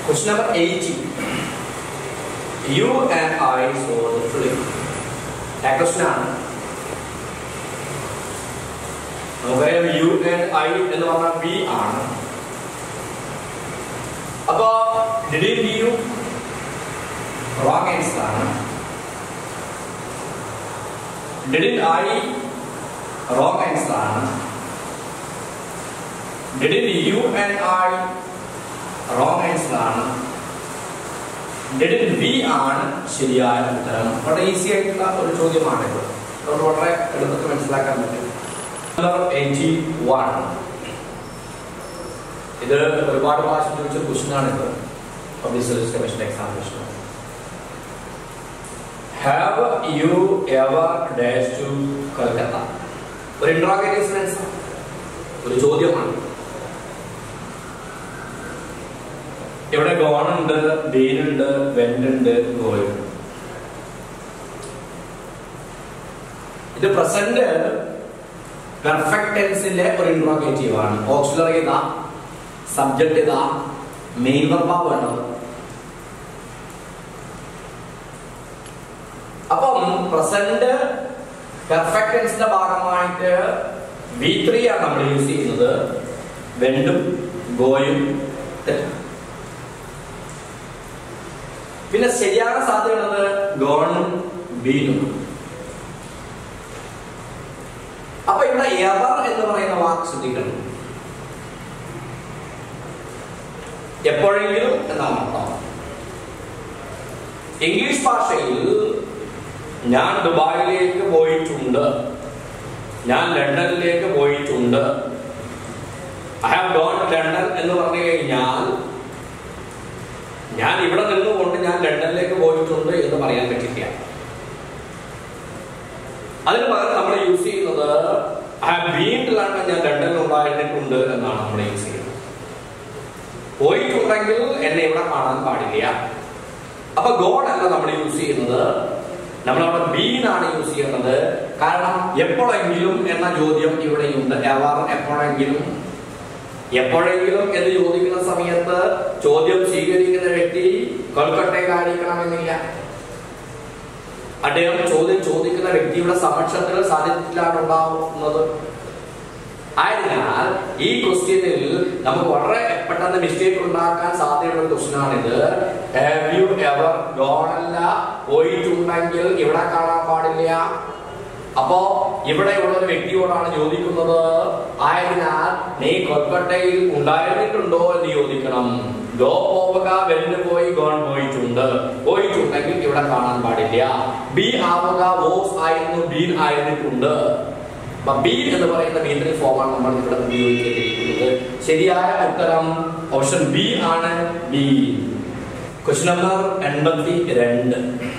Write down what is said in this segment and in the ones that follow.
Question number 80. You and I saw the film. ആ question ആണ് നമുക്കറിയാം യു ആൻഡ് ഐ എന്ന് പറഞ്ഞാൽ വി ആണ് അപ്പൊ ഡിഡിൻ യു റോങ് ആൻസർ ആണ് ഡിഡിൻ ഐ റോങ് ആൻസർ ആണ് didn't you and I wrong answer ആണ് ഡിഡിൻ വി ആണ് ശരിയായ ഉത്തരം വളരെ ഈസി ആയിട്ടുള്ള ഒരു ചോദ്യമാണ് ഇത് അതുകൊണ്ട് വളരെ എളുപ്പത്തിൽ മനസ്സിലാക്കാൻ പറ്റും നമ്പർ എയ്റ്റി വൺ ഇത് ഒരുപാട് പ്രാവശ്യം ചോദിച്ച ക്വസ്റ്റൻ ആണ് ഇത് public service commission examination have you ever dash to Calcutta ഒരു ഇൻട്രോഗേറ്റീവ് സെൻസ് ഒരു ചോദ്യമാണ് ഇവിടെ ഗോണുണ്ട് ബീനുണ്ട് വെന്റുണ്ട് ഗോയുണ്ട് ഇത് പ്രസന്റ് പെർഫെക്റ്റ് ടെൻസിലെ ഒരു ഇൻട്രോഗേറ്റീവ് ആണ് ഓക്സിലറി ഇതാ സബ്ജക്ട് ഇതാ മെയിൻ വർബ വേണ്ടത് അപ്പം പ്രസന്റ് പെർഫെക്റ്റ് ടെൻസിന്റെ ഭാഗമായിട്ട് വി ത്രീ ആണ് നമ്മൾ യൂസ് ചെയ്യുന്നത് വെണ്ടും ഗോയും തെറ്റും പിന്നെ ശരിയാകാൻ സാധ്യതയുള്ളത് ഗോണും ബീനും അപ്പൊ ഇവിടെ എവർ എന്ന് പറയുന്ന വാക്ക് ശ്രദ്ധിക്കണം എപ്പോഴെങ്കിലും എന്നാണ് അർത്ഥം ഇംഗ്ലീഷ് ഭാഷയിൽ ഞാൻ ദുബായിലേക്ക് പോയിട്ടുണ്ട് ഞാൻ ലണ്ടനിലേക്ക് പോയിട്ടുണ്ട് ഐ ഹാവ് ഗോൺ ലണ്ടൻ എന്ന് പറഞ്ഞു കഴിഞ്ഞാൽ ഞാൻ ഇവിടെ നിന്നുകൊണ്ട് ഞാൻ ലണ്ടനിലേക്ക് പോയിട്ടുണ്ട് എന്ന് പറയാൻ പറ്റില്ല അതിന് പകരം നമ്മൾ യൂസ് ചെയ്യുന്നത് I have been to London ഞാൻ ലണ്ടനിൽ ഉണ്ടായിട്ടുണ്ട് എന്നാണ് നമ്മൾ യൂസ് ചെയ്യുന്നത് പോയിട്ടുണ്ടെങ്കിൽ എന്നെ ഇവിടെ കാണാൻ പാടില്ല അപ്പൊ ഗോഡ് അല്ല നമ്മൾ യൂസ് ചെയ്യുന്നത് നമ്മൾ അവിടെ ബീൻ ആണ് യൂസ് ചെയ്യുന്നത് കാരണം എപ്പോഴെങ്കിലും എന്ന ചോദ്യം ഇവിടെയുണ്ട് എവർ എപ്പോഴെങ്കിലും എപ്പോഴെങ്കിലും എന്ന് ചോദിക്കുന്ന സമയത്ത് ചോദ്യം സ്വീകരിക്കുന്ന വ്യക്തി കൊൽക്കട്ടയിലായിരിക്കണമെന്നില്ല അദ്ദേഹം ചോദ്യം ചോദിക്കുന്ന വ്യക്തിയുടെ സമക്ഷത്തിൽ സാന്നിധ്യത്തിലാണ് ഉണ്ടാവുന്നത് ആയതിനാൽ ഈ ക്വസ്റ്റ്യനിൽ നമുക്ക് വളരെ പെട്ടെന്ന് മിസ്റ്റേക്ക് ഉണ്ടാക്കാൻ സാധ്യതയുള്ള ക്വസ്റ്റ്യൻ ആണിത് ഹാവ് യു എവർ ഗോണല്ല പോയിട്ടുണ്ടെങ്കിൽ ഇവിടെ കാണാൻ പാടില്ല അപ്പോ ഇവിടെയുള്ള ഒരു വ്യക്തിയോടാണ് ചോദിക്കുന്നത് ആയതിനാൽ നീ കൊൽക്കട്ടയിൽ ഉണ്ടായിരുന്നിട്ടുണ്ടോ എന്ന് ചോദിക്കണം ഗോ പോവുക വെല്ല് പോയി ഗോൺ പോയിട്ടുണ്ട് പോയിട്ടുണ്ടെങ്കിൽ ഇവിടെ കാണാൻ പാടില്ല ബി ആവുക വോസ് ആയിരുന്നു ബീൻ ആയിരുന്നിട്ടുണ്ട് അപ്പൊ ബീൻ എന്ന് പറയുന്ന മീറ്ററി ഫോമാണ് നമ്മൾ ഇവിടെ ഉപയോഗിച്ചിരിക്കുന്നത് ശരിയായ ഉത്തരം ഓപ്ഷൻ ബി ആണ് ബി ക്വസ്റ്റ്യൻ നമ്പർ എൺപത്തി രണ്ട്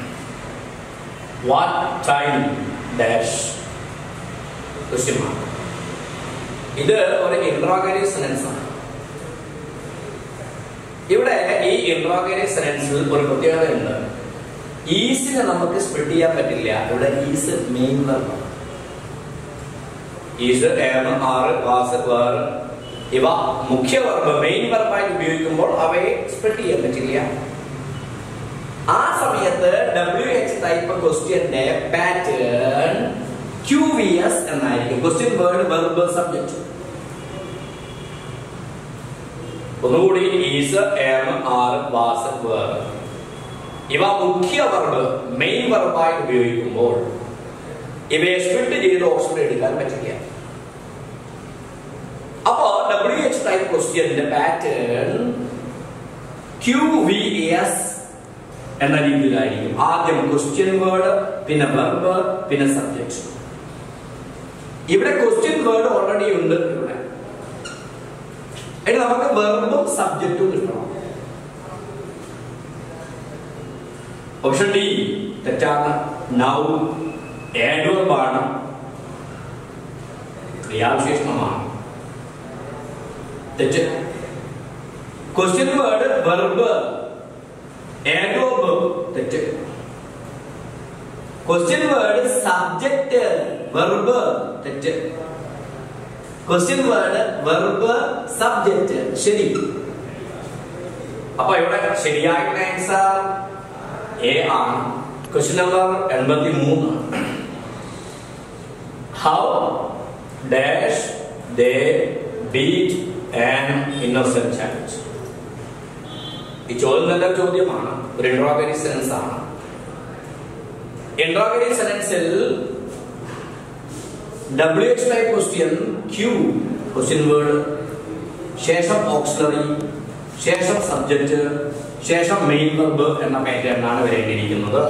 what time dash question mark ഇത് ഒരു ഇൻട്രോഗേറ്റീവ് സെനൻസ് ആണ് ഇവിടെ ഈ ഇൻട്രോഗേറ്റീവ് സെനൻസിൽ ഒരു പ്രത്യേകതയുണ്ട് ഈസിനെ നമുക്ക് സ്പ്ലിറ്റ് ചെയ്യാൻ പറ്റില്ല ഇവിടെ ഈസ് മെയിൻ വെർബാണ് is am are was were ഇവ മുഖ്യ വെർബ് മെയിൻ വെർബായി ഉപയോഗിക്കുമ്പോൾ അവയെ സ്പ്ലിറ്റ് ചെയ്യാൻ പറ്റില്ല ആ സമയത്ത് ഡബ്ല്യു എച്ച് ടൈപ്പ് ക്വസ്റ്റ്യന്റെ പാറ്റേൺ ക്യു വി എസ് എന്നായിരിക്കും ക്വസ്റ്റ്യൻ വേർഡ് വെർബ് സബ്ജക്ട് ഒന്നുകൂടി is am are was were ഇവ മുഖ്യ വെർബ് മെയിൻ വെർബായി ഉപയോഗിക്കുമ്പോൾ ഇവയെ സ്പ്ലിറ്റ് ചെയ്ത് ഓപ്ഷൻ എടുക്കാൻ പറ്റില്ല അപ്പോ ഡബ്ല്യു എച്ച് ടൈപ്പ് ക്വസ്റ്റ്യന്റെ പാറ്റേൺ ക്യു വി എസ് എന്ന രീതിയിലായിരിക്കും ആദ്യം ക്വസ്റ്റ്യൻ വേർഡ് പിന്നെ വെർബ് പിന്നെ സബ്ജക്ട് ഇവിടെ ക്വസ്റ്റ്യൻ വേർഡ് ഓൾറെഡി ഉണ്ട് ഇവിടെ ഇനി നമുക്ക് വെർബും സബ്ജക്റ്റും കിട്ടണം ഓപ്ഷൻ ഡി തെറ്റാണ് നൗ ഏഡോബാണ് ക്രിയാവിശേഷണമാണ് തെറ്റ് ക്വസ്റ്റ്യൻ വേർഡ് വെർബ് ഏഡോബ് തെറ്റ് ക്വസ്റ്റ്യൻ വേർഡ് സബ്ജക്റ്റ് വെർബ് തെറ്റ് ക്വസ്റ്റ്യൻ വേർഡ് വെർബ് സബ്ജക്റ്റ് ശരി അപ്പൊ ഇവിടെ ശരിയായിട്ടുള്ള ആൻസർ എ ആണ് ക്വസ്റ്റ്യൻ നമ്പർ എൺപത്തി മൂന്ന് how dash they beat an innocent child ഈ ചോദ്യം നല്ല ചോദ്യമാണ് ഒരു ഇൻട്രോഗറി സെൻസ് ആണ് ഇൻട്രോഗറി സെൻസിൽ W H type question Q question word ശേഷം ഓക്സിലറി ശേഷം സബ്ജക്റ്റ് ശേഷം മെയിൻ വെർബ് എന്ന പാറ്റേണിലാണ് വരേണ്ടിയിരിക്കുന്നത്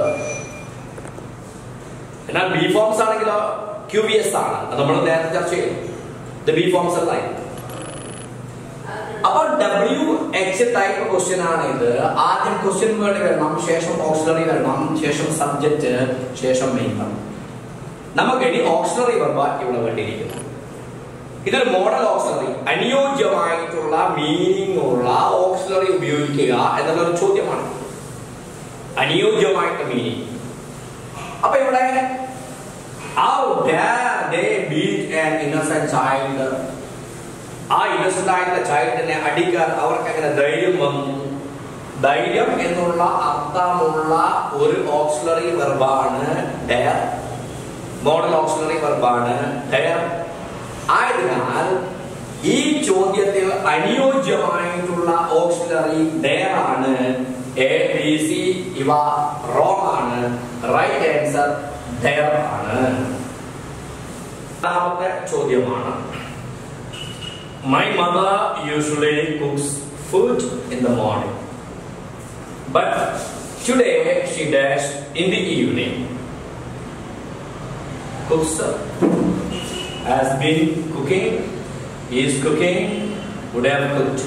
എന്നാൽ ബി ഫോംസ് ആണെങ്കിലോ ക്യൂ ബി എസ് ആണ് അത് നമ്മൾ നേരത്തെ ചർച്ച ചെയ്തു ഇത് ബി ഫോംസ് അല്ലായി അപ്പോൾ ഡബ്ല്യു എച്ച് ടൈപ്പ് ക്വസ്റ്റ്യൻ ആണ് ഇത് ആദ്യം ക്വസ്റ്റ്യൻ വേർഡ് വരണം ശേഷം ഓക്സിലറി വരണം ശേഷം സബ്ജക്റ്റ് ശേഷം മെയിൻ വെർബ് നമുക്ക് ഇനി ഓക്സിലറി വെർബ് ഇവിടെ വേണ്ടിയിരിക്കുന്നു ഇതൊരു മോഡൽ ഓക്സിലറി അനുയോജ്യമായിട്ടുള്ള മീനിങ് ഉള്ള ഓക്സിലറി ഉപയോഗിക്കുക എന്നുള്ള ഒരു ചോദ്യമാണ് അനുയോജ്യമായിട്ട് മീനിങ് അപ്പൊ ഇവിടെ How dare they beat an innocent child? ആ ഇന്നസെന്റ് ആയിട്ടുള്ള ചൈൽഡിനെ അടിക്കാൻ അവർക്ക് എങ്ങനെ ധൈര്യം വന്നു ധൈര്യം എന്നുള്ള അർത്ഥമുള്ള ഒരു ഓക്സിലറി വെർബാണ് ഡയർ മോഡൽ ഓക്സിലറി വെർബാണ് ഡയർ ആയതിനാൽ ഈ ചോദ്യത്തിൽ അനുയോജ്യമായിട്ടുള്ള ഓക്സിലറി ഡയർ ആണ് എ ബി സി ഇവ റോങ് ആണ് റൈറ്റ് ആൻസർ ഡയർ ആണ് രണ്ടാമത്തെ ചോദ്യമാണ് my mother usually cooks food in the morning but today she dash in the evening cooks has been cooking, is cooking, would have cooked.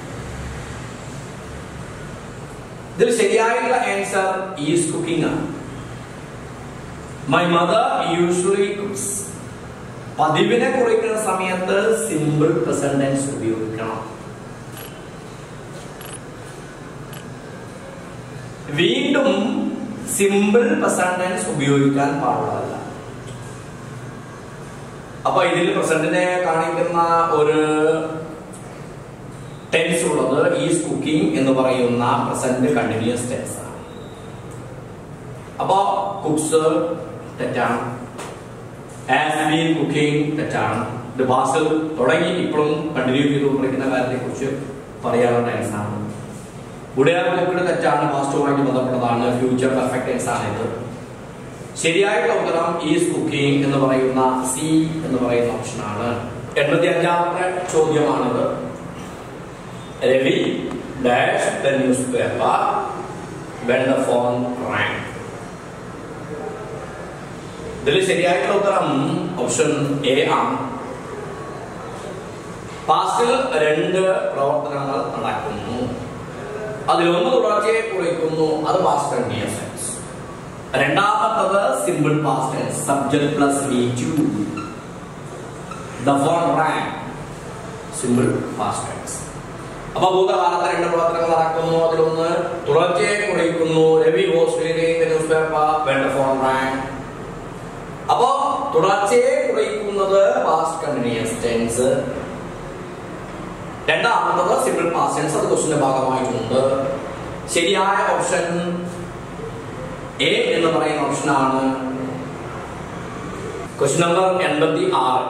ഇതിൽ ശരിയായിട്ടുള്ള answer is cooking ആണ് my mother usually cooks പതിവിനെ കുറിക്കുന്ന സമയത്ത് simple present tense ഉപയോഗിക്കണം വീണ്ടും simple present tense ഉപയോഗിക്കാൻ പാടുള്ളതല്ല അപ്പൊ ഇതിൽ പ്രസന്റിനെ കാണിക്കുന്ന ഒരു ടെൻസ് ഉള്ളത് ഈസ് കുക്കിംഗ് എന്ന് പറയുന്ന പ്രസന്റ് കണ്ടിന്യൂസ് ടെൻസ് ആണ് അപ്പോ കുക്സ് തെറ്റാണ് ആസ് ബീൻ കുക്കിംഗ് തെറ്റാണ് ഇത് ബാസിൽ തുടങ്ങി ഇപ്പോഴും കണ്ടിന്യൂ ചെയ്തുകൊണ്ടിരിക്കുന്ന കാര്യത്തെ കുറിച്ച് പറയാനുള്ള ടെൻസ് ആണ് ഉടയാർ കുക്കിഡ് തെറ്റാണ് പാസ്റ്റുമായിട്ട് ബന്ധപ്പെട്ടതാണ് ഫ്യൂച്ചർ പെർഫെക്റ്റ് ടെൻസ് ആണ് ഇത് ശരിയായിട്ടുള്ള ഉത്തരം ഈസ് കുക്കിംഗ് എന്ന് പറയുന്ന സി എന്ന് പറയുന്ന ഓപ്ഷൻ ആണ് എൺപത്തി അഞ്ചാമത്തെ ചോദ്യമാണിത് Ravi dash the newspaper when the phone rang ഇതിൽ ശരിയായിട്ടുള്ള ഉത്തരം ഓപ്ഷൻ എ ആണ് പാസ്റ്റിൽ രണ്ട് പ്രവർത്തനങ്ങൾ നടക്കുന്നു അതിലൊന്ന് തുടർച്ചയെ കുറിക്കുന്നു അത് പാസ്റ്റ് കണ്ടിന്യൂസ് ടെൻസ് രണ്ടാമത്തത് simple past tense subject plus V two the phone rang simple past tense അപ്പൊ ഭൂതകാലത്ത് രണ്ട് പ്രവർത്തനങ്ങൾ നടക്കുന്നു അതിലൊന്ന് തുടർച്ചയെ കുറിക്കുന്നു Ravi was reading the newspaper when the phone rang അപ്പോ തുടർച്ചയെ കുറിക്കുന്നത് പാസ്റ്റ് കണ്ടിന്യൂസ് ടെൻസ് രണ്ടാമത്തത് സിമ്പിൾ പാസ്റ്റ് ടെൻസ് അത് ക്വസ്റ്റിന്റെ ഭാഗമായിട്ടുണ്ട് ശരിയായ ഓപ്ഷൻ എ എന്ന് പറയുന്ന ഓപ്ഷൻ ആണ് ക്വസ്റ്റ്യൻ നമ്പർ എൺപത്തി ആറ്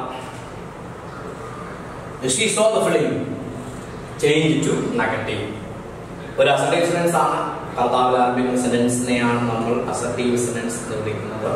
she saw the film change to negative ഒരു അസർട്ടീവ് സെന്റൻസ് ആണ് കർത്താവിൽ ആരംഭിക്കുന്ന സെന്റൻസിനെയാണ് നമ്മൾ അസർട്ടീവ് സെന്റൻസ് എന്ന് വിളിക്കുന്നത്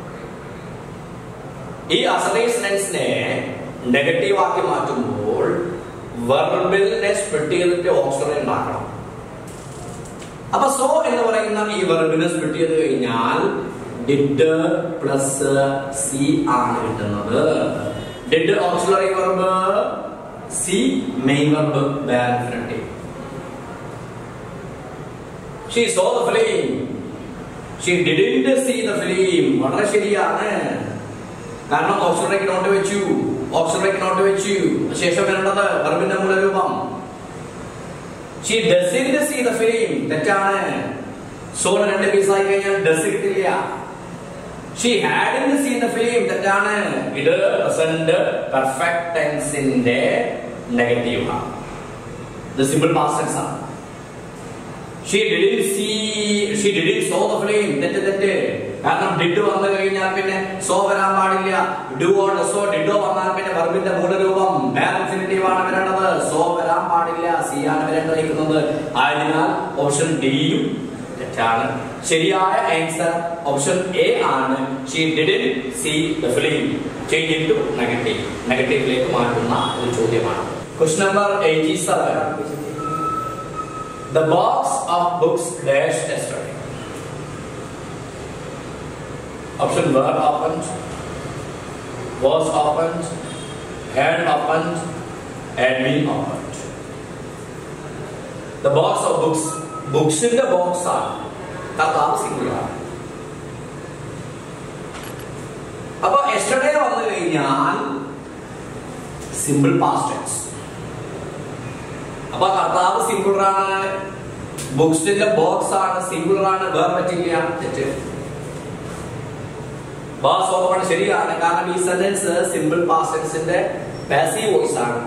ഈ അസർട്ടീവ് സെന്റൻസിനെ നെഗറ്റീവ് ആക്കി മാറ്റുമ്പോൾ വെർബിലിനെ സ്പ്ലിറ്റ് ചെയ്തിട്ട് ഓപ്ഷണൽ ഉണ്ടാക്കണം അപ്പൊ സോ എന്ന് പറയുന്ന ഈ വെർബിനെ സ്പ്ലിറ്റ് ചെയ്ത് കഴിഞ്ഞാൽ ഡിഡ് പ്ലസ് സി ആണ് കിട്ടുന്നത് did auxiliary verb see main verb bare infinitive she saw the film she didn't see the film വളരെ ശരിയാണ് കാരണം ഓക്സിലറിക്ക് നോട്ട് വെച്ചു ഓക്സിലറിക്ക് നോട്ട് വെച്ചു ശേഷം വരേണ്ടത് വെർബിന്റെ മൂലരൂപം she doesn't see the film തെറ്റാണ് സോൺ രണ്ട് പീസായി കഴിഞ്ഞാൽ ഡസ് കിട്ടില്ല she hadn't seen the film തെറ്റാണ് ഇത് പ്രസന്റ് പെർഫെക്റ്റ് ടെൻസിന്റെ നെഗറ്റീവ് ആണ് ഇത് സിമ്പിൾ പാസ്റ്റ് ടെൻസ് ആണ് she didn't see she didn't saw the film തെറ്റ് തെറ്റ് കാരണം ഡിഡ് വന്നു കഴിഞ്ഞാൽ പിന്നെ സോ വരാൻ പാടില്ല ഡു ഓ സോ ഡിഡോ വന്നാൽ പിന്നെ വെർബിന്റെ മൂലരൂപം ഇൻഫിനിറ്റീവ് ആണ് വരേണ്ടത് സോ വരാൻ പാടില്ല സി ആണ് വരേണ്ടിരിക്കുന്നത് ആയതിനാൽ ഓപ്ഷൻ ഡിയും തെറ്റാണ് ശരിയായ ആൻസർ ഓപ്ഷൻ എ ആണ് she didn't see the film change into negative നെഗറ്റീവിലേക്ക് മാറ്റുന്ന ഒരു ചോദ്യമാണ് question number eighty seven the box of books dash yesterday option were opened was opened had opened had been opened the box of books ബുക്സിന്റെ box ആണ് കർത്താവ് സിംഗിളാണ് അപ്പൊ yesterday വന്നു കഴിഞ്ഞാൽ സിമ്പിൾ പാസ്റ്റ് ടെൻസ് അപ്പൊ കർത്താവ് സിംഗിൾ ആണ് ബുക്സിന്റെ ബോക്സ് ആണ് സിംഗിൾ ആണ് വേറെ പറ്റില്ല തെറ്റ് ബോക്സ് ഓപ്പൺ ശരിയാണ് കാരണം ഈ സെന്റൻസ് സിമ്പിൾ പാസ്റ്റ് ടെൻസിന്റെ പാസീവ് വോയിസ് ആണ്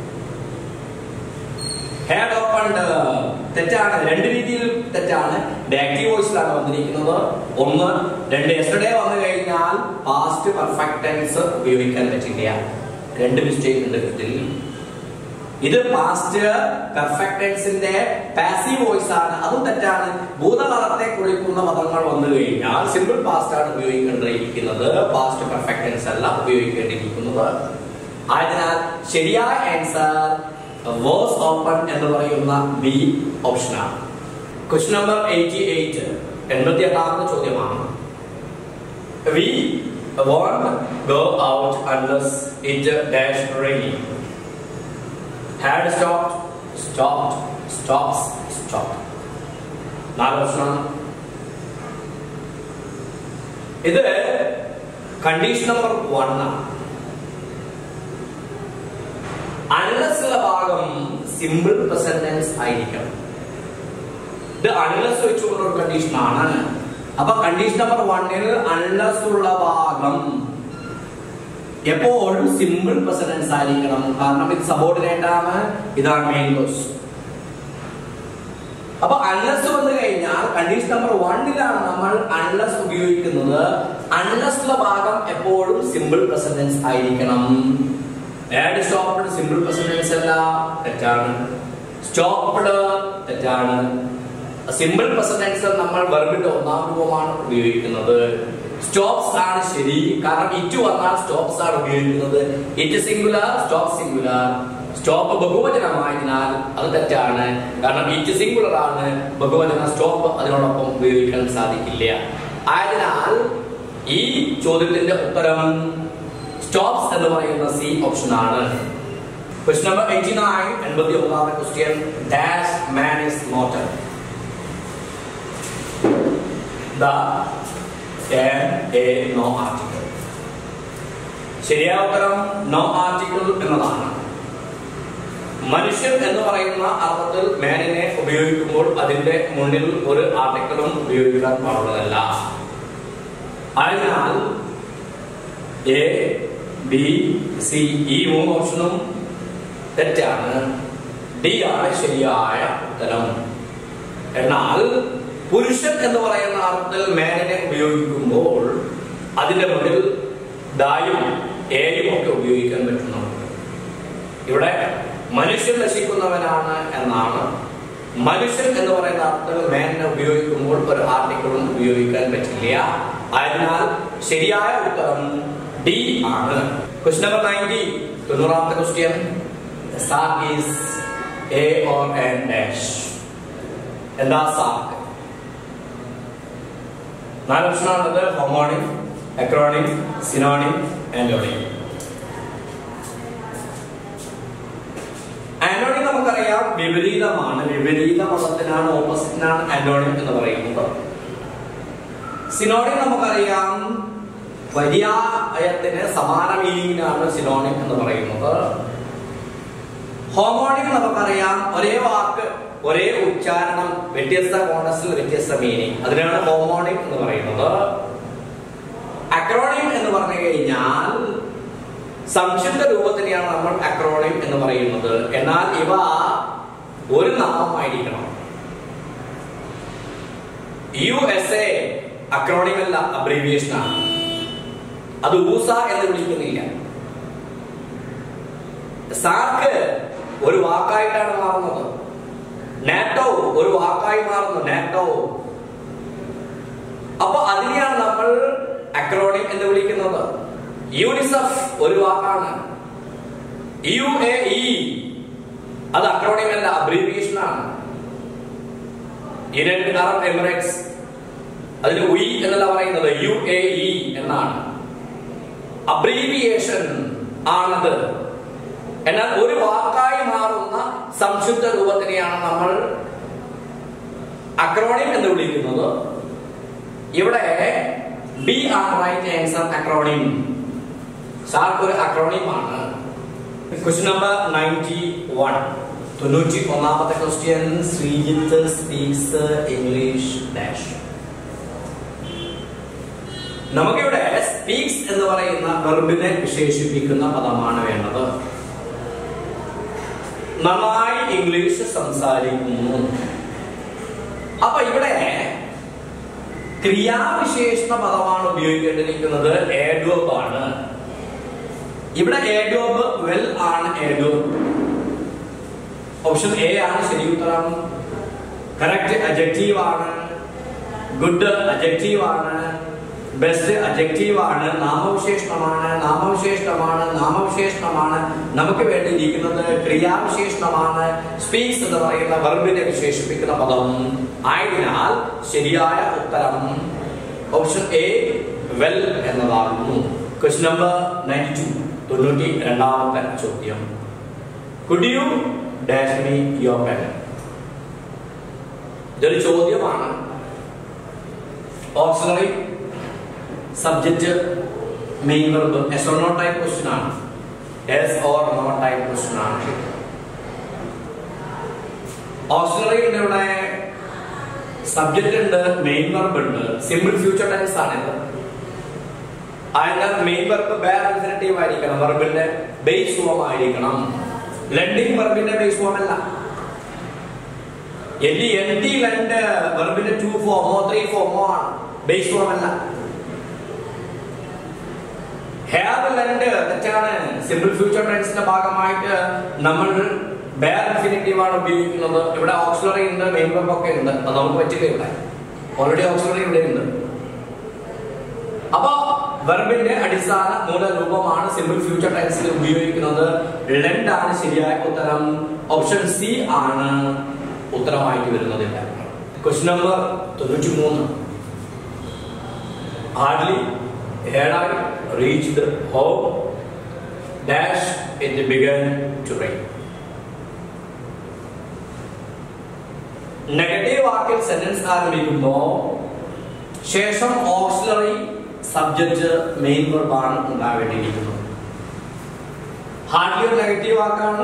ഹാഡ് ഓപ്പൺഡ് തെറ്റാണ് രണ്ട് രീതിയിൽ തെറ്റാണ് ആക്റ്റീവ് വോയിസിലാണ് വന്നിരിക്കുന്നത് ഒന്ന് രണ്ട് എസ്റ്റർഡേ വന്നു കഴിഞ്ഞാൽ പാസ്റ്റ് പെർഫെക്റ്റ് ടെൻസ് ഉപയോഗിക്കാൻ പറ്റില്ല രണ്ട് മിസ്റ്റേക്ക് ഉണ്ട് ഇതിൽ ഇത് പാസ്റ്റ് പെർഫെക്റ്റ് ടെൻസിന്റെ പാസീവ് വോയിസ് ആണ് അതും തെറ്റാണ് ഭൂതകാലത്തെ കുറിക്കുന്ന പദങ്ങൾ വന്നു കഴിഞ്ഞാൽ സിമ്പിൾ പാസ്റ്റ് ആണ് ഉപയോഗിക്കേണ്ടിയിരിക്കുന്നത് പാസ്റ്റ് പെർഫെക്റ്റ് ടെൻസ് അല്ല ഉപയോഗിക്കേണ്ടിയിരിക്കുന്നത് ആയതിനാൽ ശരിയായ ആൻസർ വാസ് ഓപ്പൺ എന്ന് പറയുന്ന ബി ഓപ്ഷനാണ് ക്വസ്റ്റ്യൻ നമ്പർ എയ്റ്റി എയ്റ്റ് എൺപത്തി എട്ടാമത്തെ ചോദ്യമാണ് we won't go out unless it dash rain had stopped stopped stops stop നാല് ഓപ്ഷനാണ് ഇത് കണ്ടീഷൻ നമ്പർ വൺ ആണ് അൺലസ് ഉള്ള ഭാഗം സിമ്പിൾ പ്രസന്റൻസ് ആയിരിക്കണം ഇത് അൺലസ് വെച്ചുള്ള ഒരു കണ്ടീഷൻ ആണ് അപ്പൊ കണ്ടീഷൻ നമ്പർ വണ്ണിൽ അൺലസ് ഉള്ള ഭാഗം എപ്പോഴും സിമ്പിൾ പ്രസന്റൻസ് ആയിരിക്കണം കാരണം ഇത് സബോർഡിനേറ്റ് ആണ് ഇതാണ് മെയിൻ കോഴ്സ് അപ്പൊ അൺലസ് വന്നു കഴിഞ്ഞാൽ കണ്ടീഷൻ നമ്പർ വണ്ണിലാണ് നമ്മൾ അൺലസ് ഉപയോഗിക്കുന്നത് അൺലസ് ഉള്ള ഭാഗം എപ്പോഴും സിമ്പിൾ പ്രസന്റൻസ് ആയിരിക്കണം ആഡ് സ്റ്റോപ്ഡ് സിമ്പിൾ പ്രസന്റൻസ് അല്ല തെറ്റാണ് സ്റ്റോപ്ഡ് തെറ്റാണ് സിമ്പിൾ പ്രസന്റൻസ് നമ്മൾ വെർബിന്റെ ഒന്നാം രൂപമാണ് ഉപയോഗിക്കുന്നത് സ്റ്റോപ്സ് ആണ് ശരി കാരണം ഇറ്റ് വന്നാൽ സ്റ്റോപ്സ് ആണ് ഉപയോഗിക്കുന്നത് it singular stop singular stop ബഹുവചനമായതിനാൽ അത് തെറ്റാണ് കാരണം ഇറ്റ് സിംഗുലർ ആണ് ബഹുവചന സ്റ്റോപ്പ് അതിനോടൊപ്പം ഉപയോഗിക്കാൻ സാധിക്കില്ല ആയതിനാൽ ഈ ചോദ്യത്തിന്റെ ഉത്തരം സ്റ്റോപ്സ് എന്ന് പറയുന്ന സി ഓപ്ഷൻ ആണ് ക്വസ്റ്റ്യൻ നമ്പർ എയ്റ്റി നയൻ എൺപത്തി ഒന്നാമത്തെ question dash man is mortal the a no article ശരിയായ ഉത്തരം നോ ആർട്ടിക്കിൾ എന്നതാണ് മനുഷ്യൻ എന്ന് പറയുന്ന അർത്ഥത്തിൽ മാനിനെ ഉപയോഗിക്കുമ്പോൾ അതിന്റെ മുന്നിൽ ഒരു ആർട്ടിക്കിളും ഉപയോഗിക്കാൻ പാടുള്ളതല്ല അതിനാൽ എ ബി സി ഈ മൂന്ന് ഓപ്ഷനും തെറ്റാണ് ഡി ആണ് ശരിയായ ഉത്തരം എന്നാൽ പുരുഷൻ എന്ന് പറയുന്ന അർത്ഥത്തിൽ മേലിനെ ഉപയോഗിക്കുമ്പോൾ അതിന്റെ മുന്നിൽ ദായും ഏയും ഒക്കെ ഉപയോഗിക്കാൻ പറ്റുന്നുണ്ട് ഇവിടെ മനുഷ്യൻ നശിക്കുന്നവനാണ് എന്നാണ് മനുഷ്യൻ എന്ന് പറയുന്ന അർത്ഥത്തിൽ മേലിനെ ഉപയോഗിക്കുമ്പോൾ ഒരു ആർട്ടിക്കിളും ഉപയോഗിക്കാൻ പറ്റില്ല ആയതിനാൽ ശരിയായ ഉത്തരം ഡി ആണ് ക്വസ്റ്റ്യൻ നമ്പർ നയൻറ്റി തൊണ്ണൂറാമത്തെ question SAARC is a or an dash എന്താ സാർക്ക് നാല് ഓപ്ഷനാണുള്ളത് homonym acronym synonym antonym antonym നമുക്കറിയാം വിപരീതമാണ് വിപരീത പദത്തിനാണ് ഓപ്പോസിറ്റിനാണ് ആന്റോണിം എന്ന് പറയുന്നത് സിനോണിം നമുക്കറിയാം പര്യായത്തിന് സമാന മീനിങ്ങിനാണ് സിനോണിം എന്ന് പറയുന്നത് ഹോമോണിം നമുക്കറിയാം ഒരേ വാക്ക് ഒരേ ഉച്ചാരണം വ്യത്യസ്ത കോണസിൽ വ്യത്യസ്ത മീനിങ് അതിനാണ് ഹോമോണിം എന്ന് പറയുന്നത് അക്രോണിം എന്ന് പറഞ്ഞു കഴിഞ്ഞാൽ സംക്ഷിപ്ത രൂപത്തിനെയാണ് നമ്മൾ അക്രോണിം എന്ന് പറയുന്നത് എന്നാൽ ഇവ ഒരു നാമമായിരിക്കണം യു എസ് എ അക്രോണിം അല്ല അബ്രീവിയേഷൻ ആണ് അത് ഊസ എന്ന് വിളിക്കുന്നില്ല സാർക്ക് ഒരു വാക്കായിട്ടാണ് മാറുന്നത് നാറ്റോ ഒരു വാക്കായി മാറുന്നു നാറ്റോ അപ്പൊ അതിനെയാണ് നമ്മൾ അക്രോണിം എന്ന് വിളിക്കുന്നത് യൂണിസെഫ് ഒരു വാക്കാണ് യു എ ഇ അത് അക്രോണിം അല്ല അബ്രീവിയേഷൻ ആണ് യുണൈറ്റഡ് അറബ് എമിറേറ്റ്സ് അതിന് ഉയി എന്നല്ല പറയുന്നത് യു എ ഇ എന്നാണ് അബ്രീവിയേഷൻ ആണത് എന്നാൽ ഒരു വാക്കായി മാറുന്ന സംക്ഷിപ്ത രൂപത്തിനെയാണ് നമ്മൾ അക്രോണിം എന്ന് വിളിക്കുന്നത് ഇവിടെ B are right answer acronym SAARC ഒരു അക്രോണിം ആണ് ക്വസ്റ്റ്യൻ നമ്പർ നയൻറ്റി വൺ തൊണ്ണൂറ്റി ഒന്നാമത്തെ question Sreejith speaks English dash നമുക്കിവിടെ സ്പീക്സ് എന്ന് പറയുന്ന വെർബിനെ വിശേഷിപ്പിക്കുന്ന പദമാണ് വേണ്ടത് നന്നായി ഇംഗ്ലീഷ് സംസാരിക്കുന്നു അപ്പൊ ഇവിടെ ക്രിയാവിശേഷണ പദമാണ് ഉപയോഗിക്കേണ്ടിയിരിക്കുന്നത് ഏഡോബ് ആണ് ഇവിടെ ഏഡോബ് വെൽ ആണ് ഏഡോബ് ഓപ്ഷൻ എ ആണ് ശരി ഉത്തരം കറക്റ്റ് അജക്റ്റീവ് ആണ് ഗുഡ് അജക്റ്റീവ് ആണ് ബെസ്റ്റ് അജക്റ്റീവ് ആണ് നാമവിശേഷണമാണ് നാമവിശേഷണമാണ് നാമവിശേഷണമാണ് നമുക്ക് വേണ്ടിയിരിക്കുന്നത് ക്രിയാവിശേഷണമാണ് സ്പീക്സ് എന്ന് പറയുന്ന വെർബിനെ വിശേഷിപ്പിക്കുന്ന പദം ആയതിനാൽ ശരിയായ ഉത്തരം ഓപ്ഷൻ എ വെൽ എന്നതാകുന്നു ക്വസ്റ്റ്യൻ നമ്പർ നയൻറ്റി ടു തൊണ്ണൂറ്റി രണ്ടാമത്തെ ചോദ്യം could you dash me your pen ഇതൊരു ചോദ്യമാണ് auxiliary subject main verb yes or no type question ആണ് yes or no type question ആണ് ഓക്സിലറി ഉണ്ട് ഇവിടെ സബ്ജക്റ്റ് ഉണ്ട് മെയിൻ വെർബ് ഉണ്ട് സിമ്പിൾ ഫ്യൂച്ചർ ടെൻസ് ആണ് ഇത് അതിന്റെ മെയിൻ വെർബ് ബേർ ഇൻഫിനിറ്റീവ് ആയിരിക്കണം വെർബിന്റെ ബേസ് ഫോം ആയിരിക്കണം ലെൻഡിങ് വെർബിന്റെ ബേസ് ഫോം അല്ല എൽ എൻ ടി ലെൻഡ് വെർബിന്റെ ടു ഫോമോ ത്രീ ഫോമോ ആണ് ബേസ് ഫോം അല്ല ഹാവ് ലെൻഡ് തെറ്റാണ് സിമ്പിൾ ഫ്യൂച്ചർ ടെൻസിന്റെ ഭാഗമായിട്ട് നമ്മൾ ബേർ ഇൻഫിനിറ്റീവ് ആണ് ഉപയോഗിക്കുന്നത് ഇവിടെ ഓക്സിലറി ഉണ്ട് മെയിൻ വെർബ് ഒക്കെ ഉണ്ട് അത് നമുക്ക് പറ്റില്ല ഇവിടെ ഓൾറെഡി ഓക്സിലറി ഇവിടെ ഉണ്ട് അപ്പോ വെർബിന്റെ അടിസ്ഥാന മൂലരൂപമാണ് സിമ്പിൾ ഫ്യൂച്ചർ ടെൻസിൽ ഉപയോഗിക്കുന്നത് ലെൻഡ് ആണ് ശരിയായ ഉത്തരം ഓപ്ഷൻ സി ആണ് ഉത്തരമായിട്ട് വരുന്നത് ക്വസ്റ്റ്യൻ നമ്പർ തൊണ്ണൂറ്റി മൂന്ന് hardly had I reached home dash it began to rain negative വാക്കിൽ സെന്റൻസ് ആരംഭിക്കുമ്പോൾ ശേഷം ഓക്സിലറി സബ്ജക്റ്റ് മെയിൻ വെർബാണ് ഉണ്ടാവേണ്ടിയിരിക്കുന്നത് ഹാർഡ്ലി ഒരു നെഗറ്റീവ് വാക്കാണ്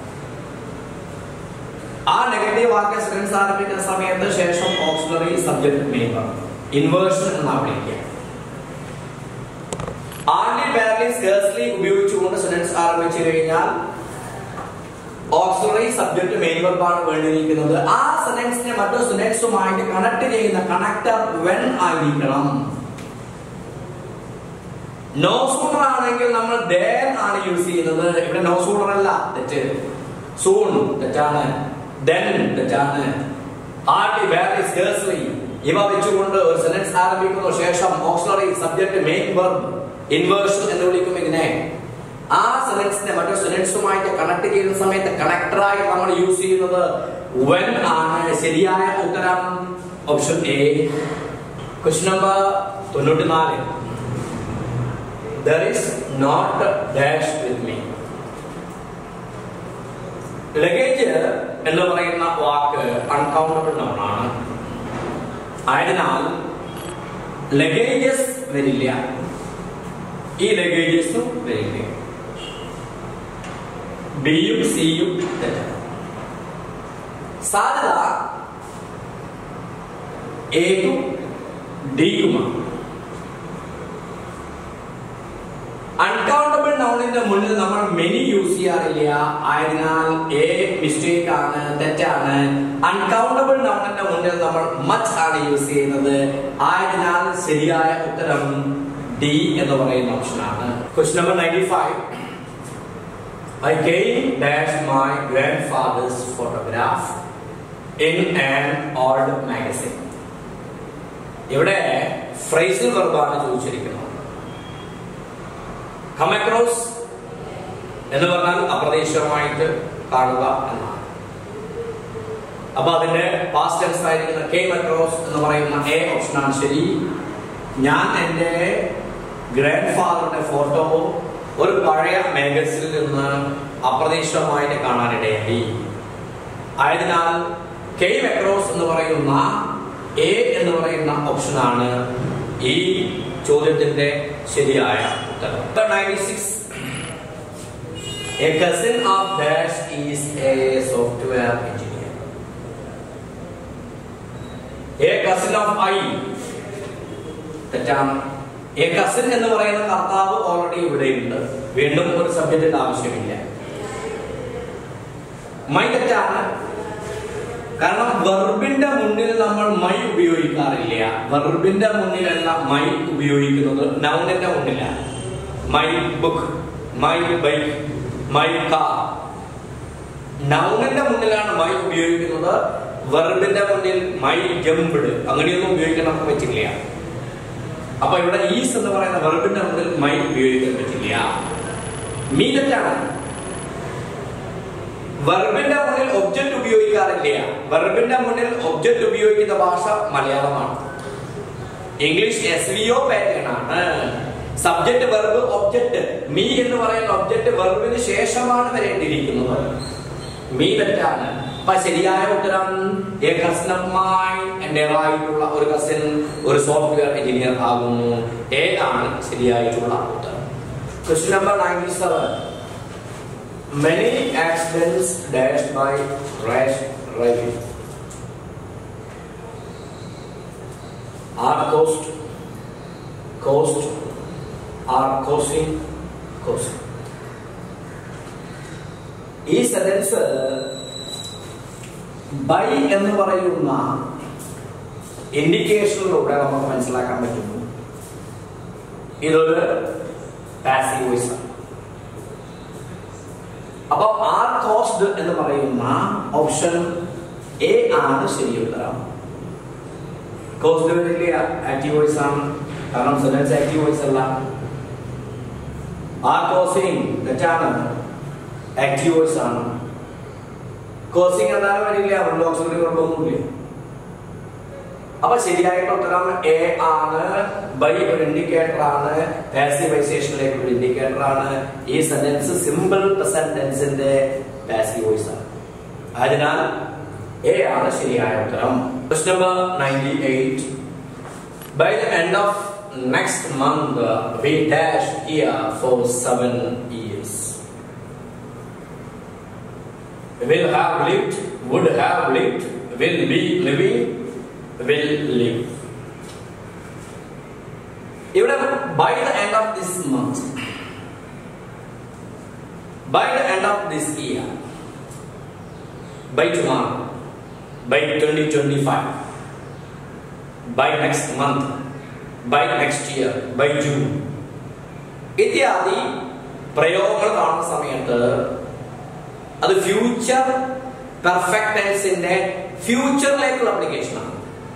ആ നെഗറ്റീവ് വാക്ക് സെന്റൻസ് ആരംഭിക്കുന്ന സമയത്ത് ശേഷം auxiliary subject main verb inversion എന്നാണ് വിളിക്കുക ആർലി ബാർലി സ്കേഴ്സ്ലി ഉപയോഗിച്ചുകൊണ്ട് സെന്റൻസ് ആരംഭിച്ചു കഴിഞ്ഞാൽ ഓക്സിലറി സബ്ജക്ട് മെയിൻ വെർബാണ് വേണ്ടിയിരിക്കുന്നത് ആ സെന്റൻസിനെ മറ്റു സെന്റൻസുമായിട്ട് കണക്ട് ചെയ്യുന്ന കണക്ടർ വെൻ ആയിരിക്കണം നോ സൂണർ ആണെങ്കിൽ നമ്മൾ ദേൻ ആണ് യൂസ് ചെയ്യുന്നത് ഇവിടെ നോ സൂണർ അല്ല തെറ്റ് സൂൺ തെറ്റാണ് ദെൻ തെറ്റാണ് ഹാർഡ്ലി ബാർലി സ്കേഴ്സ്ലി ഇവ വെച്ചുകൊണ്ട് ഒരു സെന്റൻസ് ആരംഭിക്കുന്നു ശേഷം auxiliary subject main verb inversion എന്ന് വിളിക്കും ഇതിനെ ആ സെന്റൻസിനെ മറ്റൊരു സെന്റൻസുമായിട്ട് കണക്ട് ചെയ്യുന്ന സമയത്ത് കണക്ടറായി നമ്മൾ യൂസ് ചെയ്യുന്നത് വെൻ ആണ് ശരിയായ ഉത്തരം ഓപ്ഷൻ എ ക്വസ്റ്റ്യൻ നമ്പർ തൊണ്ണൂറ്റിനാല് there is not dash with me luggage എന്ന് പറയുന്ന വാക്ക് അൺകൗണ്ടബിൾ നൗണാണ് ആയതിനാൽ ലഗേജസ് വരില്ല ഈ ലഗേജസും വരില്ല ബിയും സിയും തെറ്റാണ് സാധ്യത എക്കും ഡിക്കുമാണ് അൺകൗണ്ടബിൾ നൗണിന്റെ മുന്നിൽ നമ്മൾ മെനി യൂസ് ചെയ്യാറില്ല ആയതിനാൽ എ മിസ്റ്റേക്ക് ആണ് തെറ്റാണ് അൺകൗണ്ടബിൾ നൗണിന്റെ മുന്നിൽ നമ്മൾ മച്ച് ആണ് യൂസ് ചെയ്യുന്നത് ആയതിനാൽ ശരിയായ ഉത്തരം ഡി എന്ന് പറയുന്ന ഓപ്ഷനാണ് question number ninety five I came dash my grandfather's photograph in an old magazine. ഇവിടെ ഫ്രൈസൽ വെർബാണ് ചോദിച്ചിരിക്കുന്നത് കം അക്രോസ് എന്ന് പറഞ്ഞാൽ അപ്രതീക്ഷിതമായിട്ട് കാണുക എന്നാണ് അപ്പൊ അതിന്റെ പാസ്റ്റ് ടെൻസ് ആയിരിക്കുന്ന കെയിം അക്രോസ് എന്ന് പറയുന്ന എ ഓപ്ഷനാണ് ശരി ഞാൻ എൻ്റെ ഗ്രാൻഡ് ഫാദറിന്റെ ഫോട്ടോ ഒരു പഴയ മാഗസിനിൽ നിന്ന് അപ്രതീക്ഷിതമായിട്ട് കാണാനിടയായി ആയതിനാൽ കെയിം അക്രോസ് എന്ന് പറയുന്ന എ എന്ന് പറയുന്ന ഓപ്ഷനാണ് ഈ ചോദ്യത്തിന്റെ ശരിയായ ഉത്തരം ninety six A cousin of Dash is a software engineer. A cousin of I തെറ്റാണ് എ കസിൻ എന്ന് പറയുന്ന കർത്താവ് ഓൾറെഡി ഇവിടെയുണ്ട് വീണ്ടും ഒരു സബ്ജക്റ്റിന്റെ ആവശ്യമില്ല മൈ തെറ്റാണ് കാരണം വെർബിന്റെ മുന്നിൽ നമ്മൾ മൈ ഉപയോഗിക്കാറില്ല വെർബിന്റെ മുന്നിലല്ല മൈ ഉപയോഗിക്കുന്നത് നൗണിന്റെ മുന്നിലാണ് my book my bike my car നൗണിന്റെ മുന്നിലാണ് മൈ ഉപയോഗിക്കുന്നത് വെർബിന്റെ മുന്നിൽ മൈ ജംപ്ഡ് അങ്ങനെയൊന്നും ഉപയോഗിക്കാൻ നമുക്ക് പറ്റില്ല അപ്പൊ ഇവിടെ ഈസ് എന്ന് പറയുന്ന വെർബിന്റെ മുന്നിൽ മൈ ഉപയോഗിക്കാൻ പറ്റില്ല മീ തെറ്റാണ് വെർബിന്റെ മുന്നിൽ ഒബ്ജക്റ്റ് ഉപയോഗിക്കാറില്ല വെർബിന്റെ മുന്നിൽ ഒബ്ജക്റ്റ് ഉപയോഗിക്കുന്ന ഭാഷ മലയാളമാണ് English S V O pattern ആണ് സബ്ജക്ട് വെർബ് ഒബ്ജക്റ്റ് മീ എന്ന് പറയുന്ന ഒബ്ജക്റ്റ് വെർബിന് ശേഷമാണ് വരേണ്ടിയിരിക്കുന്നത് മീ തെറ്റാണ് അപ്പൊ ശരിയായ ഉത്തരം എ കസിൻ ഓഫ് മൈൻ എന്റേതായിട്ടുള്ള ഒരു കസിൻ ഒരു സോഫ്റ്റ്വെയർ എഞ്ചിനീയർ ആകുന്നു എ ആണ് ശരിയായിട്ടുള്ള ഉത്തരം question number ninety seven many accidents dash by rash driving are caused caused are causing causing ഈ സെന്റൻസ് ബൈ എന്ന് പറയുന്ന ഇൻഡിക്കേഷനിലൂടെ നമുക്ക് മനസ്സിലാക്കാൻ പറ്റുന്നു ഇതൊരു പാസീവ് വോയിസ് ആണ് അപ്പൊ ആർ കോസ്ഡ് എന്ന് പറയുന്ന ഓപ്ഷൻ എ ആണ് ശരി ഉത്തരം കോസ്റ്റ് വരില്ല ആക്റ്റീവ് വോയിസ് ആണ് കാരണം സെന്റൻസ് ആക്റ്റീവ് വോയിസ് അല്ല ആ കോസിങ് തെറ്റാണ് ആക്റ്റീവ് വോയിസ് ആണ് കോസിങ് എന്തായാലും വരില്ല അവിടെ ഓക്സിജൻ കുഴപ്പമൊന്നുമില്ല അപ്പൊ ശരിയായിട്ടുള്ള ഉത്തരം എ ആണ് ബൈ ഒരു ഇൻഡിക്കേറ്റർ ആണ് പാസീവൈസേഷനിലേക്ക് ഒരു ഇൻഡിക്കേറ്റർ ആണ് ഈ സെന്റൻസ് സിമ്പിൾ പ്രസന്റ് ടെൻസിന്റെ പാസീവ് വോയിസ് ആണ് അതിനാൽ എ ആണ് ശരിയായ ഉത്തരം question number 98 by the end of next month we dash here for 7 years will have lived would have lived will be living will live ഇവിടെ by the end of this month by the end of this year by tomorrow by 2025 by next month by next year by June ഇത്യാദി പ്രയോഗങ്ങൾ കാണുന്ന സമയത്ത് അത് future perfect ടെൻസിന്റെ ഫ്യൂച്ചറിലേക്കുള്ള application ആണ്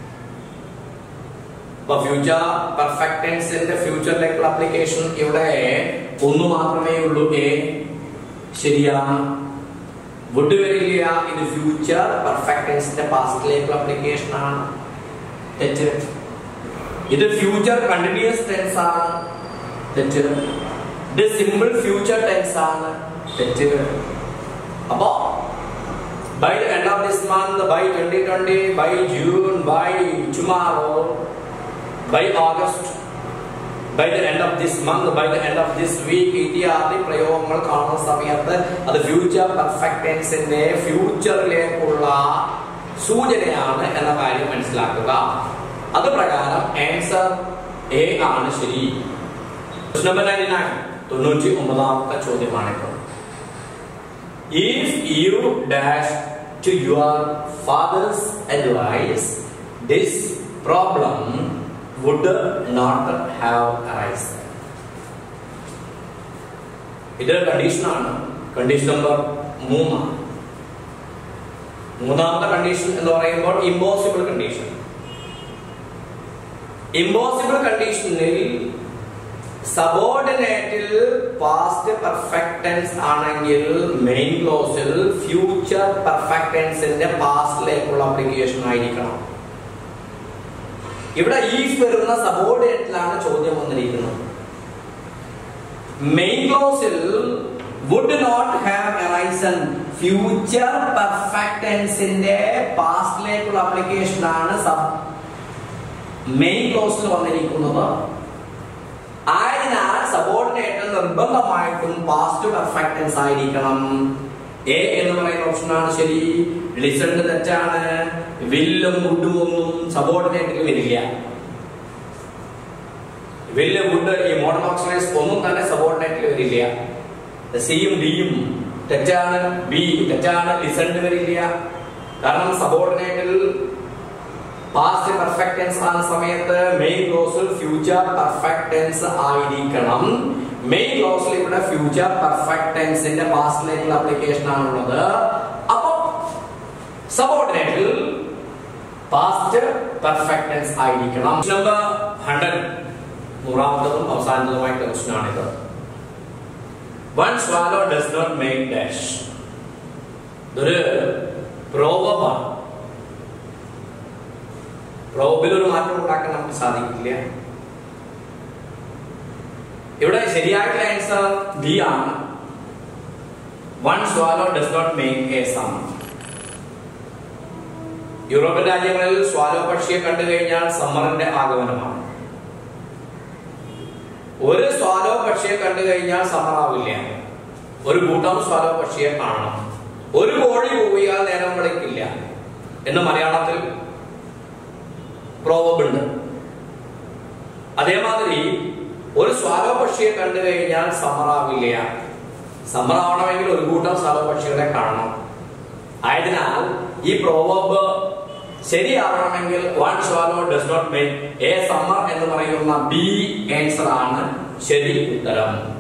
അപ്പൊ ഫ്യൂച്ചർ പെർഫെക്റ്റ് ടെൻസിന്റെ ഫ്യൂച്ചറിലേക്കുള്ള അപ്ലിക്കേഷൻ ഇവിടെ ഒന്ന് മാത്രമേ ഉള്ളൂ എ ശരിയാണ് വുഡ് വരില്ല ഇത് ഫ്യൂച്ചർ പെർഫെക്റ്റ് ടെൻസിന്റെ പാസ്റ്റിലേക്കുള്ള അപ്ലിക്കേഷൻ ആണ് തെറ്റ് ഇത് ഫ്യൂച്ചർ കണ്ടിന്യൂസ് ടെൻസ് ആണ് തെറ്റ് ഇത് സിമ്പിൾ ഫ്യൂച്ചർ ടെൻസ് ആണ് തെറ്റ് അപ്പോ by the end of this month by 2020 by June by tomorrow by August by the end of this month by the end of this week ഇത്യാദി പ്രയോഗങ്ങൾ കാണുന്ന സമയത്ത് അത് ഫ്യൂച്ചർ പെർഫെക്റ്റ് ടെൻസിന്റെ ഫ്യൂച്ചറിലേക്കുള്ള സൂചനയാണ് എന്ന കാര്യം മനസ്സിലാക്കുക അത് പ്രകാരം ആൻസർ എ ആണ് ശരി നമ്പർ നയൻറ്റി നയൻ തൊണ്ണൂറ്റി ഒമ്പതാമത്തെ ചോദ്യമാണിപ്പോൾ if you dash to your father's advice this problem would not have arise ഇത് കണ്ടീഷനാണ് കണ്ടീഷൻ നമ്പർ മൂന്നാണ് മൂന്നാമത്തെ കണ്ടീഷൻ എന്ന് പറയുമ്പോൾ ഇമ്പോസിബിൾ കണ്ടീഷൻ ഇമ്പോസിബിൾ കണ്ടീഷനിൽ സബോർഡിനേറ്റിൽ പാസ്റ്റ് പെർഫെക്റ്റ് ടെൻസ് ആണെങ്കിൽ മെയിൻ ക്ലോസിൽ ഫ്യൂച്ചർ പെർഫെക്റ്റ് ടെൻസിന്റെ പാസ്റ്റിലേക്കുള്ള അപ്ലിക്കേഷൻ ആയിരിക്കണം ഇവിടെ ഈ വരുന്ന സബോർഡിനേറ്റിലാണ് ചോദ്യം വന്നിരിക്കുന്നത് മെയിൻ ക്ലോസിൽ would not have arisen future perfect ടെൻസിന്റെ പാസ്റ്റിലേക്കുള്ള അപ്ലിക്കേഷൻ ആണ് സബ് മെയിൻ ക്ലോസിൽ വന്നിരിക്കുന്നത് ആയതിനാൽ സബോർഡിനേറ്റ് നിർബന്ധമായിട്ടും പാസ്റ്റ് പെർഫെക്റ്റ് ടെൻസ് ആയിരിക്കണം എ എന്ന് പറയുന്ന ഓപ്ഷനാണ് ശരി ലിസണ്ട് തെറ്റാണ് വില്ലും വുഡും ഒന്നും സബോർഡിനേറ്റിൽ വരില്ല വില്ല് വുഡ് ഈ മോഡൽ ഓപ്ഷനൈസ് ഒന്നും തന്നെ സബോർഡിനേറ്റിൽ വരില്ല സിയും ഡിയും തെറ്റാണ് ബി തെറ്റാണ് ലിസണ്ട് വരില്ല കാരണം സബോർഡിനേറ്റിൽ പാസ്റ്റ് പെർഫെക്റ്റ് ടെൻസ് ആകുന്ന സമയത്ത് മെയിൻ ക്ലോസിൽ ഫ്യൂച്ചർ പെർഫെക്റ്റ് ടെൻസ് ആയിരിക്കണം മെയിൻ ക്ലോസിൽ ഇവിടെ ഫ്യൂച്ചർ പെർഫെക്റ്റ് ടെൻസിന്റെ പാസ്റ്റിലേക്കുള്ള അപ്ലിക്കേഷൻ ആണുള്ളത് അപ്പൊ സബോർഡിനേറ്റിൽ പാസ്റ്റ് പെർഫെക്റ്റ് ടെൻസ് ആയിരിക്കണം നമ്പർ ഹൺഡ്രഡ് നൂറാമത്തതും അവസാനത്തതുമായിട്ട് ക്വസ്റ്റൻ ആണിത് one swallow does not make dash ഇതൊരു പ്രോവമാണ് പ്രോബിൽ ഒരു മാറ്റം ഉണ്ടാക്കാൻ നമുക്ക് സാധിക്കില്ല ഇവിടെ ശരിയായിട്ടുള്ള ആൻസർ ബി ആണ് one swallow does not make a summer European രാജ്യങ്ങളിൽ സ്വാലോ പക്ഷിയെ കണ്ടു കഴിഞ്ഞാൽ സമ്മറിന്റെ ആഗമനമാണ് ഒരു സ്വാലോ പക്ഷിയെ കണ്ടു കഴിഞ്ഞാൽ സമ്മർ ആവില്ല ഒരു കൂട്ടം സ്വാലോ പക്ഷിയെ കാണണം ഒരു കോഴി പോയാൽ നേരം വിളിക്കില്ല എന്ന് മലയാളത്തിൽ പ്രോവബുണ്ട് അതേമാതിരി ഒരു സ്വാലോ പക്ഷിയെ കണ്ടു കഴിഞ്ഞാൽ സമ്മറാവില്ല സമ്മറാവണമെങ്കിൽ ഒരു കൂട്ടം സ്വാലോ പക്ഷികളെ കാണണം ആയതിനാൽ ഈ പ്രോവബ് ശരിയാവണമെങ്കിൽ one swallow does not make a summer എന്ന് പറയുന്ന ബി ആൻസർ ആണ് ശരി ഉത്തരം